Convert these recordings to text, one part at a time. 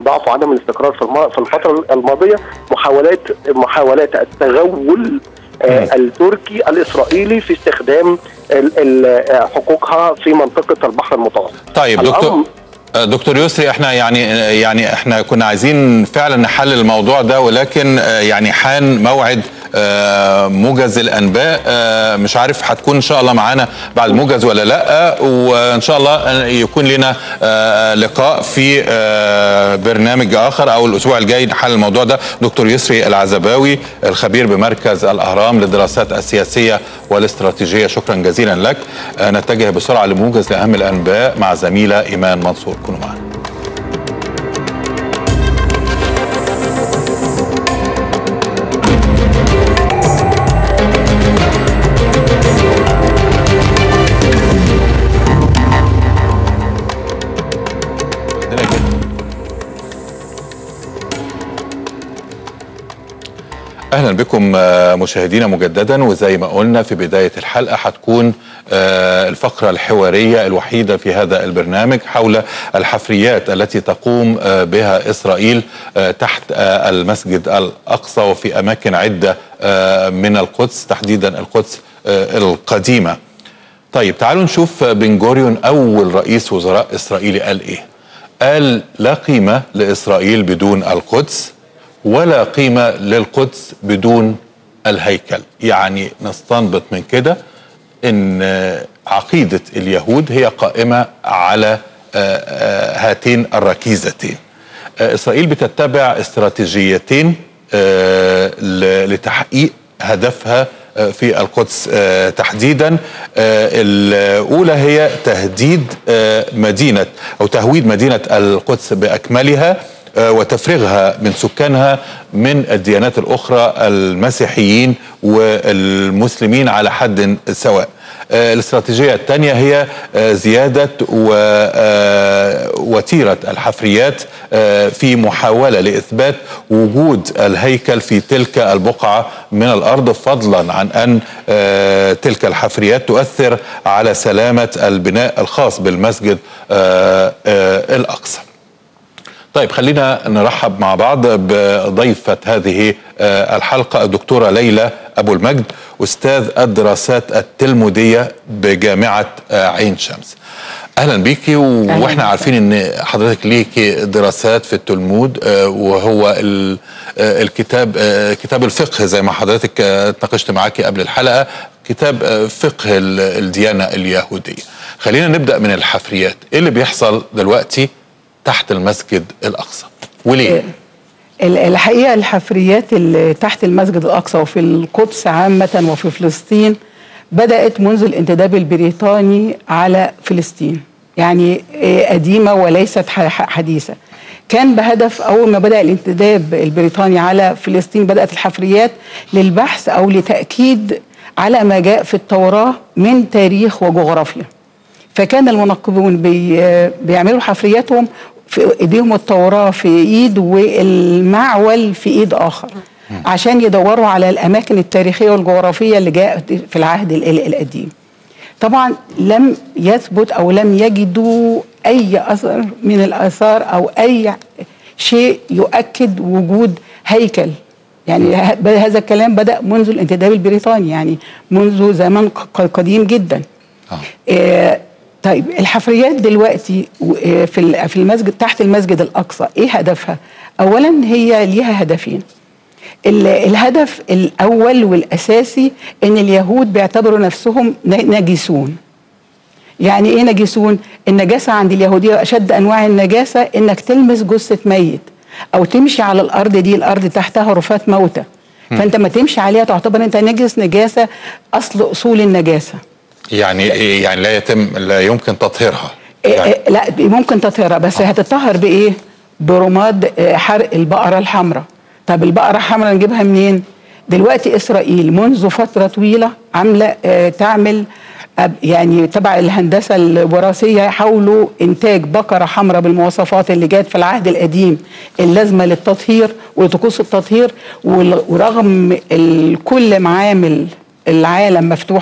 ضعف وعدم الاستقرار في الم- في الفتره الماضيه محاولات محاولات التغول آه، التركي الاسرائيلي في استخدام ال- ال- آه، حقوقها في منطقه البحر المتوسط طيب دكتور الأمر- دكتور يسري احنا يعني يعني احنا كنا عايزين فعلا نحلل الموضوع ده ولكن آه، يعني حان موعد آه، موجز الانباء آه، مش عارف هتكون ان شاء الله معانا بعد الموجز ولا لا وان شاء الله يكون لنا آه، لقاء في آه، برنامج اخر او الاسبوع الجاي نحلل الموضوع ده دكتور يسري العزباوي الخبير بمركز الاهرام للدراسات السياسيه والاستراتيجيه شكرا جزيلا لك آه، نتجه بسرعه لموجز لاهم الانباء مع زميله ايمان منصور كونوا معنا عندنا كده. اهلا بكم آه، مشاهدينا مجددا وزي ما قلنا في بدايه الحلقه هتكون آه، الفقره الحواريه الوحيده في هذا البرنامج حول الحفريات التي تقوم آه، بها اسرائيل آه، تحت آه، المسجد الاقصى وفي اماكن عده آه، من القدس تحديدا القدس آه، القديمه. طيب تعالوا نشوف بن جوريون اول رئيس وزراء اسرائيلي قال ايه؟ قال لا قيمه لاسرائيل بدون القدس ولا قيمه للقدس بدون الهيكل، يعني نستنبط من كده ان عقيده اليهود هي قائمه على آه، آه، هاتين الركيزتين. آه، اسرائيل بتتبع استراتيجيتين آه، ل- لتحقيق هدفها آه، في القدس آه، تحديدا آه، الاولى هي تهديد آه، مدينه او تهويد مدينه القدس باكملها آه، وتفريغها من سكانها من الديانات الاخرى المسيحيين والمسلمين على حد سواء. آه، الاستراتيجيه الثانيه هي آه، زياده ووتيره الحفريات آه، في محاوله لاثبات وجود الهيكل في تلك البقعه من الارض فضلا عن ان آه، تلك الحفريات تؤثر على سلامه البناء الخاص بالمسجد آه، آه، الاقصى. طيب خلينا نرحب مع بعض بضيفة هذه آه، الحلقة الدكتورة ليلى أبو المجد أستاذ الدراسات التلمودية بجامعة آه، عين شمس أهلا بيكي و- أهلاً وإحنا بك. عارفين إن حضرتك ليكي دراسات في التلمود آه، وهو ال- آه، الكتاب آه، كتاب الفقه زي ما حضرتك آه، اتناقشت معاكي قبل الحلقة كتاب آه، فقه ال- الديانة اليهودية خلينا نبدأ من الحفريات إيه اللي بيحصل دلوقتي تحت المسجد الأقصى وليه؟ ال- الحقيقه الحفريات اللي تحت المسجد الاقصى وفي القدس عامه وفي فلسطين بدات منذ الانتداب البريطاني على فلسطين يعني آه، قديمه وليست ح- ح- حديثه كان بهدف اول ما بدا الانتداب البريطاني على فلسطين بدات الحفريات للبحث او لتاكيد على ما جاء في التوراه من تاريخ وجغرافيا فكان المنقبون بي بيعملوا حفرياتهم في ايديهم التوراه في ايد والمعول في ايد اخر عشان يدوروا على الاماكن التاريخيه والجغرافيه اللي جاءت في العهد ال- ال- القديم. طبعا لم يثبت او لم يجدوا اي اثر من الاثار او اي شيء يؤكد وجود هيكل يعني ه- هذا الكلام بدا منذ الانتداب البريطاني يعني منذ زمن ق- قديم جدا آه. آه، طيب الحفريات دلوقتي و- آه، في ال- في المسجد تحت المسجد الاقصى ايه هدفها؟ اولا هي ليها هدفين ال- الهدف الاول والاساسي ان اليهود بيعتبروا نفسهم ن- نجسون يعني ايه نجسون النجاسه عند اليهوديه اشد انواع النجاسه انك تلمس جثه ميت او تمشي على الارض دي الارض تحتها رفات موتى فانت ما تمشي عليها تعتبر انت نجس نجاسه اصل اصول النجاسه يعني يعني لا يتم لا يمكن تطهيرها إيه يعني إيه لا ممكن تطهيرها بس هتطهر بايه؟ برماد آه، حرق البقره الحمراء. طب البقره الحمراء نجيبها منين؟ دلوقتي اسرائيل منذ فتره طويله عامله آه، تعمل أب- يعني تبع الهندسه الوراثيه يحاولوا انتاج بقره حمراء بالمواصفات اللي جات في العهد القديم اللازمه للتطهير وطقوس التطهير وال- ورغم ال- كل معامل العالم مفتوحه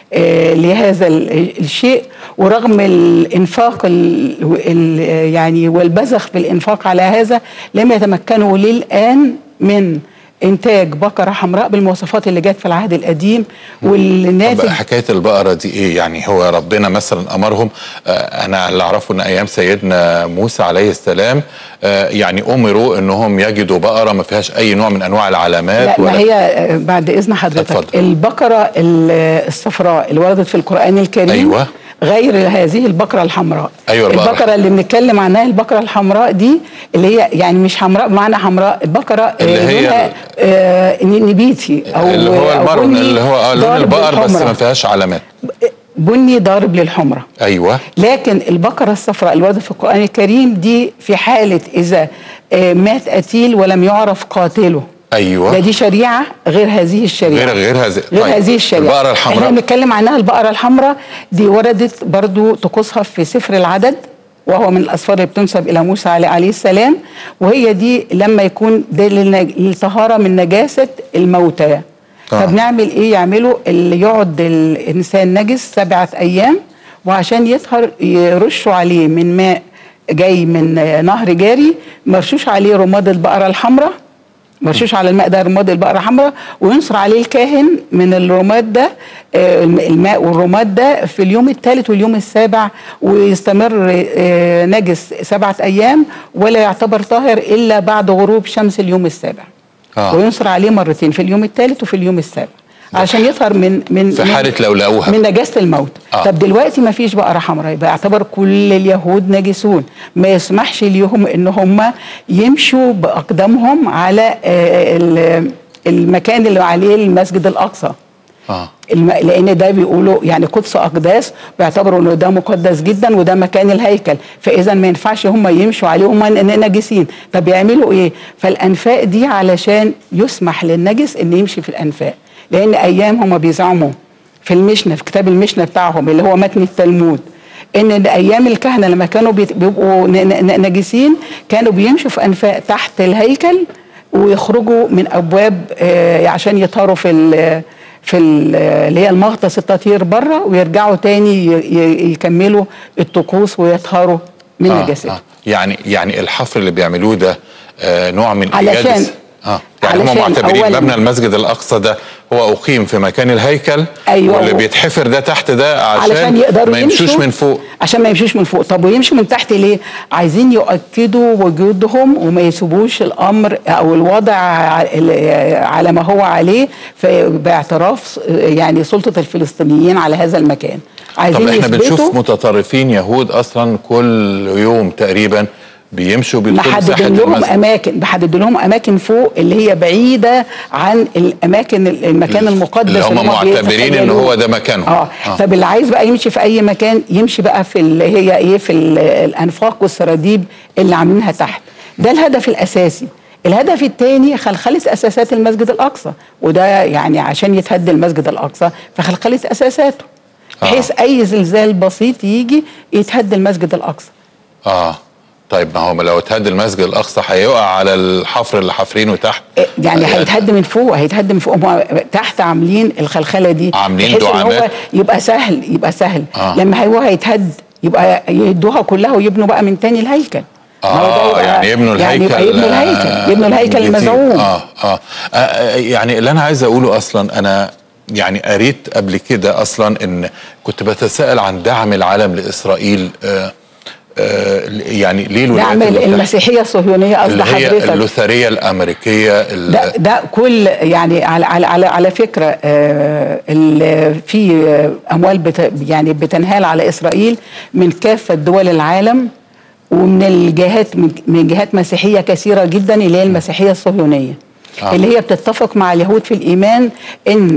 آه، لهذا ال- الشيء ورغم الانفاق ال ال يعني والبذخ في الانفاق على هذا لم يتمكنوا للان من انتاج بقره حمراء بالمواصفات اللي جت في العهد القديم طب والناتج حكايه البقره دي ايه يعني هو ربنا مثلا امرهم آه انا اللي اعرفه ان ايام سيدنا موسى عليه السلام آه يعني امروا انهم يجدوا بقره ما فيهاش اي نوع من انواع العلامات لا ما هي آه، بعد اذن حضرتك اتفضل. البقره ال- الصفراء اللي وردت في القران الكريم أيوة. غير هذه البقره الحمراء أيوة البقرة. البقره اللي بنتكلم عنها البقره الحمراء دي اللي هي يعني مش حمراء بمعنى حمراء البقره آه، اللي هي لونها آه نبيتي او اللي هو أو المرن بني اللي هو آه، لون ضارب البقر بس للحمرة. ما فيهاش علامات بني ضارب للحمره ايوه لكن البقرة الصفراء اللي وردت في القرآن الكريم دي في حالة إذا آه، مات قتيل ولم يعرف قاتله ايوه ده دي شريعة غير هذه الشريعة غير غير هذه غير طيب، هذه الشريعة البقره احنا الحمراء بنتكلم عنها البقرة الحمراء دي وردت برضو طقوسها في سفر العدد وهو من الأسفار اللي بتنسب إلى موسى عليه, عليه السلام وهي دي لما يكون ده للنج- للطهارة من نجاسة الموتى آه. فبنعمل إيه يعملوا اللي يقعد الإنسان نجس سبعة أيام وعشان يطهر يرشوا عليه من ماء جاي من نهر جاري مرشوش عليه رماد البقرة الحمراء مرشوش على الماء ده رماد البقرة حمراء وينصر عليه الكاهن من الرماد ده آه، الم- الماء والرماد ده في اليوم الثالث واليوم السابع ويستمر آه، نجس سبعة أيام ولا يعتبر طاهر إلا بعد غروب شمس اليوم السابع آه. وينصر عليه مرتين في اليوم الثالث وفي اليوم السابع عشان يطهر من من في من- حالة لو لقوها. من نجاسه الموت آه. طب دلوقتي ما فيش بقره حمراء يبقى يعتبر كل اليهود نجسون ما يسمحش ليهم ان هم يمشوا باقدامهم على آه، ال- المكان اللي عليه المسجد الاقصى اه الم... لان ده بيقولوا يعني قدس اقداس بيعتبروا انه ده مقدس جدا وده مكان الهيكل فاذا ما ينفعش هم يمشوا عليه هم ن- نجسين طب يعملوا ايه فالانفاق دي علشان يسمح للنجس ان يمشي في الانفاق لان ايام هم بيزعموا في المشنة في كتاب المشنة بتاعهم اللي هو متن التلمود ان ايام الكهنه لما كانوا بيت- بيبقوا ن- ن- نجسين كانوا بيمشوا في انفاق تحت الهيكل ويخرجوا من ابواب آه، عشان يطهروا في ال في ال- اللي هي المغطس التطهير بره ويرجعوا تاني ي- ي- يكملوا الطقوس ويطهروا من آه. نجاسته آه. يعني يعني الحفر اللي بيعملوه ده آه نوع من علشان- إيجاد اه يعني هم علشان معتبرين أولاً- مبنى المسجد الاقصى ده هو اقيم في مكان الهيكل أيوة. واللي بيتحفر ده تحت ده عشان, علشان يقدروا ما يمشوش يمشوا من فوق عشان ما يمشوش من فوق طب ويمشوا من تحت ليه عايزين يؤكدوا وجودهم وما يسيبوش الامر او الوضع ع- ال- على ما هو عليه في- باعتراف يعني سلطه الفلسطينيين على هذا المكان عايزين طب احنا بنشوف يثبتوا متطرفين يهود اصلا كل يوم تقريبا بيمشوا بيدخلوا ساحه محددين لهم المسجد اماكن محدد لهم اماكن فوق اللي هي بعيده عن الاماكن المكان المقدس اللي هم معتبرين ان بيتخيلوه. هو ده مكانهم اه, آه. طب اللي عايز بقى يمشي في اي مكان يمشي بقى في اللي هي ايه في ال- الانفاق والسراديب اللي عاملينها تحت ده الهدف الاساسي الهدف الثاني خلخله اساسات المسجد الاقصى وده يعني عشان يتهد المسجد الاقصى فخلخله اساساته بحيث اي زلزال بسيط يجي يتهد المسجد الاقصى اه طيب ما هو لو اتهد المسجد الاقصى هيقع على الحفر اللي حافرينه تحت يعني آه، هيتهد من فوق هيتهد من فوق هم تحت عاملين الخلخله دي عاملين بحيث إن هو دعامات. يبقى سهل يبقى سهل آه. لما هو هيتهد يبقى يهدوها كلها ويبنوا بقى من تاني الهيكل ما هو ده اه يبقى- يعني يبنوا الهيكل يعني يبقى يبنوا الهيكل آه، يبنوا الهيكل جديد. المزعوم آه, آه, اه يعني اللي انا عايز اقوله اصلا انا يعني قريت قبل كده اصلا ان كنت بتساءل عن دعم العالم لاسرائيل آه آه يعني ليه الولايات دعم المتحدة؟ المسيحيه الصهيونيه قصد اللي هي حضرتك اللوثريه الامريكيه ال- ده ده كل يعني على على على, على فكره آه ال- في آه، اموال بت يعني بتنهال على اسرائيل من كافه دول العالم ومن الجهات من- من جهات مسيحيه كثيره جدا اللي هي المسيحيه الصهيونيه آه. اللي هي بتتفق مع اليهود في الايمان ان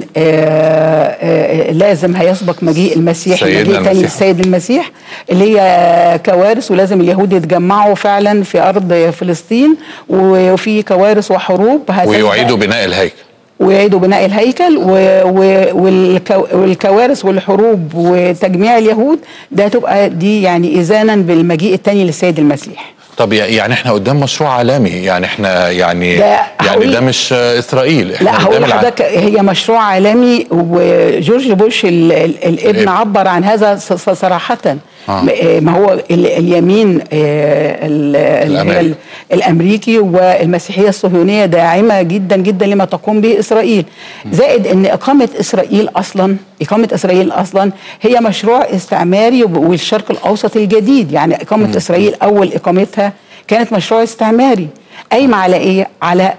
آه آه لازم هيسبق مجيء المسيح سيدنا المجيء الثاني المسيح. السيد المسيح اللي هي كوارث ولازم اليهود يتجمعوا فعلا في ارض فلسطين وفي كوارث وحروب هتبدأ- ويعيدوا بناء الهيكل ويعيدوا بناء الهيكل و... و... والكو... والكوارث والحروب وتجميع اليهود ده هتبقى دي يعني اذانا بالمجيء الثاني للسيد المسيح طب يعني احنا قدام مشروع عالمي يعني احنا يعني ده يعني هقول- ده مش آه، اسرائيل احنا لا هقول قدام الع- لحضرتك هي مشروع عالمي وجورج بوش ال ال الابن الابن. عبر عن هذا ص- ص- صراحة آه. م- آه، ما هو ال اليمين آه، ال- اللي هي الأمريكي. ال- الامريكي والمسيحيه الصهيونيه داعمه جدا جدا لما تقوم به اسرائيل زائد ان اقامه اسرائيل اصلا اقامه اسرائيل اصلا هي مشروع استعماري وب- والشرق الاوسط الجديد يعني اقامه اسرائيل اول اقامتها كانت مشروع استعماري قايمه على ايه على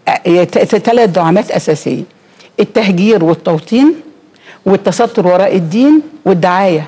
ثلاث دعامات اساسيه التهجير والتوطين والتستر وراء الدين والدعايه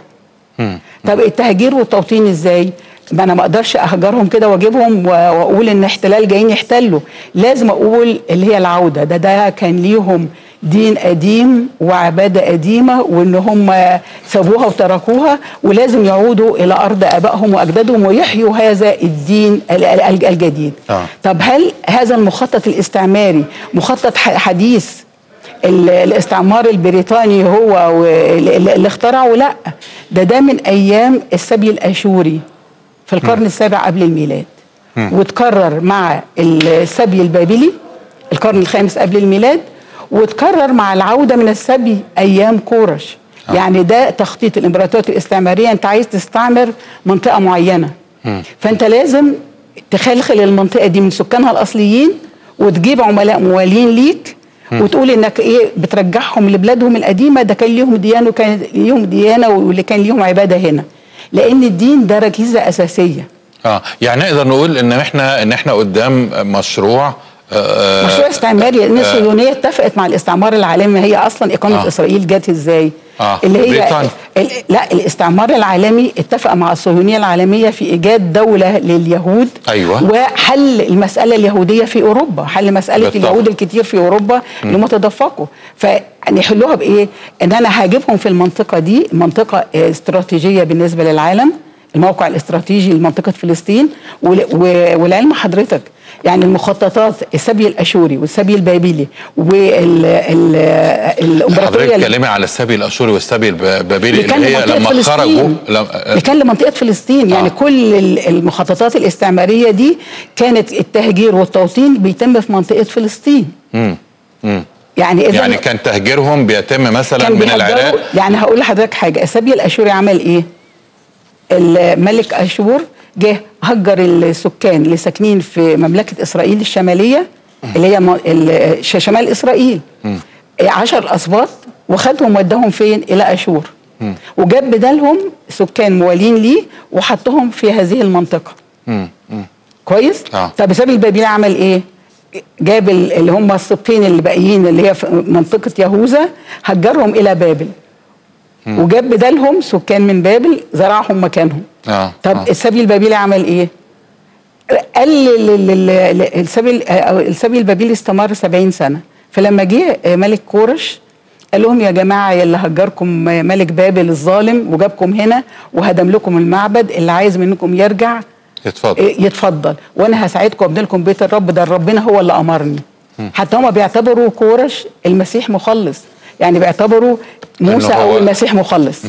طب التهجير والتوطين ازاي؟ ما انا ما اقدرش اهجرهم كده واجيبهم و- واقول ان احتلال جايين يحتلوا لازم اقول اللي هي العوده ده ده كان ليهم دين قديم وعباده قديمه وان هم سابوها وتركوها ولازم يعودوا الى ارض ابائهم واجدادهم ويحيوا هذا الدين ال- ال- الجديد. آه. طب هل هذا المخطط الاستعماري مخطط ح- حديث ال- الاستعمار البريطاني هو و- اللي اللي اخترعه لا ده ده من ايام السبي الاشوري في القرن السابع قبل الميلاد وتكرر مع السبي البابلي القرن الخامس قبل الميلاد وتكرر مع العوده من السبي ايام كورش يعني ده تخطيط الامبراطوريه الاستعماريه انت عايز تستعمر منطقه معينه فانت لازم تخلخل المنطقه دي من سكانها الاصليين وتجيب عملاء موالين ليك وتقول انك ايه بترجعهم لبلادهم القديمه ده كان ليهم ديانه وكان ليهم ديانه واللي كان ليهم عباده هنا لان الدين ده ركيزه اساسيه اه يعني نقدر نقول ان احنا ان احنا قدام مشروع آه مشروع استعماري لان الصهيونيه اتفقت مع الاستعمار العالمي هي اصلا اقامه آه. آه. اسرائيل جت ازاي؟ آه. اللي هي بريطانيا. ال- لا الاستعمار العالمي اتفق مع الصهيونيه العالميه في ايجاد دوله لليهود أيوة. وحل المساله اليهوديه في اوروبا حل مساله بالطبع. اليهود الكتير في اوروبا اللي هم تدفقوا فنحلوها بايه؟ ان انا هاجيبهم في المنطقه دي منطقه آه، استراتيجيه بالنسبه للعالم الموقع الاستراتيجي لمنطقه فلسطين ول- و- والعلم حضرتك يعني المخططات السبي الاشوري والسبي البابلي والامبراطوريه حضرتك بتتكلمي على السبي الاشوري والسبي البابلي اللي كان اللي هي لمنطقة لما فلسطين. خرجوا لم... اللي كان لمنطقه فلسطين يعني آه. كل ال- المخططات الاستعماريه دي كانت التهجير والتوطين بيتم في منطقه فلسطين مم. مم. يعني اذا يعني كان تهجيرهم بيتم مثلا كان من بيهجروا- العراق يعني هقول لحضرتك حاجه السبي الاشوري عمل ايه؟ الملك اشور جه هجر السكان اللي ساكنين في مملكه اسرائيل الشماليه اللي هي م- ال- ش- شمال اسرائيل عشر اسباط وخدهم وداهم فين؟ الى اشور وجاب بدالهم سكان موالين ليه وحطهم في هذه المنطقه مم. مم. كويس؟ آه. طب سبي البابلي عمل ايه؟ جاب ال- اللي هم السبطين اللي باقيين اللي هي في منطقه يهوذا هجرهم الى بابل وجاب بدالهم سكان من بابل زرعهم مكانهم اه طب آه. السبي البابلي عمل ايه؟ قال ال- ال- ال- ال- السبي أو السبي البابلي استمر 70 سنه فلما جه ملك كورش قال لهم يا جماعه يلا هجركم ملك بابل الظالم وجابكم هنا وهدم لكم المعبد اللي عايز منكم يرجع اتفضل يتفضل وانا هساعدكم وابني لكم بيت الرب ده ربنا هو اللي امرني حتى هم بيعتبروا كورش المسيح مخلص يعني بيعتبروا موسى إنه هو- او المسيح مخلص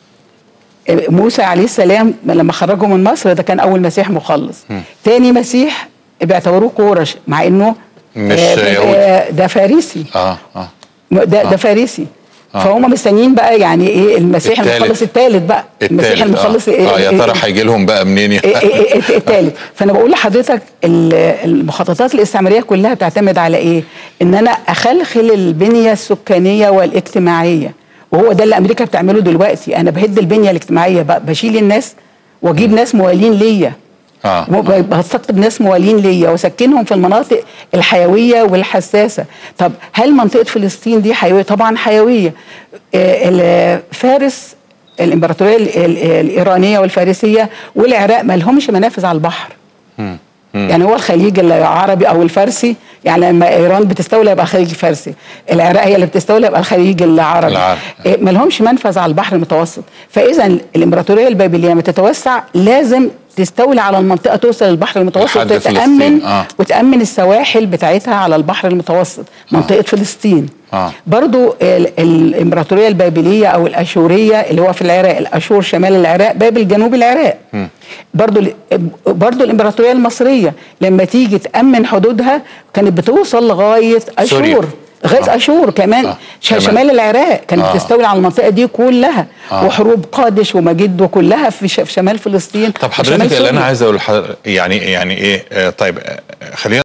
موسى عليه السلام لما خرجوا من مصر ده كان اول مسيح مخلص تاني مسيح بيعتبروه كورش مع انه مش آه، يهودي. آه، ده فارسي اه اه ده ده فارسي فهم مستنيين بقى يعني ايه المسيح التالت. المخلص الثالث بقى المسيح التالت المخلص اه, آه يا إيه- ترى إيه- هيجي لهم بقى منين إيه- إيه- إيه- التالت فانا بقول لحضرتك ال- المخططات الاستعماريه كلها بتعتمد على ايه ان انا اخلخل البنيه السكانيه والاجتماعيه وهو ده اللي امريكا بتعمله دلوقتي انا بهد البنيه الاجتماعيه ب- بشيل الناس واجيب ناس موالين ليا اه وب- بستقطب ناس موالين ليا واسكنهم في المناطق الحيويه والحساسه طب هل منطقه فلسطين دي حيويه طبعا حيويه آه، ال- فارس الامبراطوريه ال- ال- الايرانيه والفارسيه والعراق ما لهمش منافذ على البحر يعني هو الخليج العربي او الفارسي يعني لما ايران بتستولى يبقى الخليج الفارسي العراق هي اللي بتستولى يبقى الخليج العربي العربي. إيه، ما لهمش منفذ على البحر المتوسط فاذا الامبراطوريه البابليه لما تتوسع لازم تستولي على المنطقه توصل للبحر المتوسط لحد وتتامن فلسطين، آه. وتامن السواحل بتاعتها على البحر المتوسط منطقه فلسطين آه. برضو ال- الامبراطوريه البابليه او الاشوريه اللي هو في العراق الاشور شمال العراق بابل جنوب العراق برضو برضو الامبراطوريه المصريه لما تيجي تامن حدودها كانت بتوصل لغايه سوريا. اشور لغايه آه. اشور كمان آه. آه. شمال. شمال العراق كانت آه. آه. تستولي على المنطقه دي كلها آه. آه. وحروب قادش ومجد وكلها في, ش... في شمال فلسطين طب وشمال حضرتك اللي سوريا. انا عايز اقول لح- يعني يعني ايه آه، طيب آه، خلينا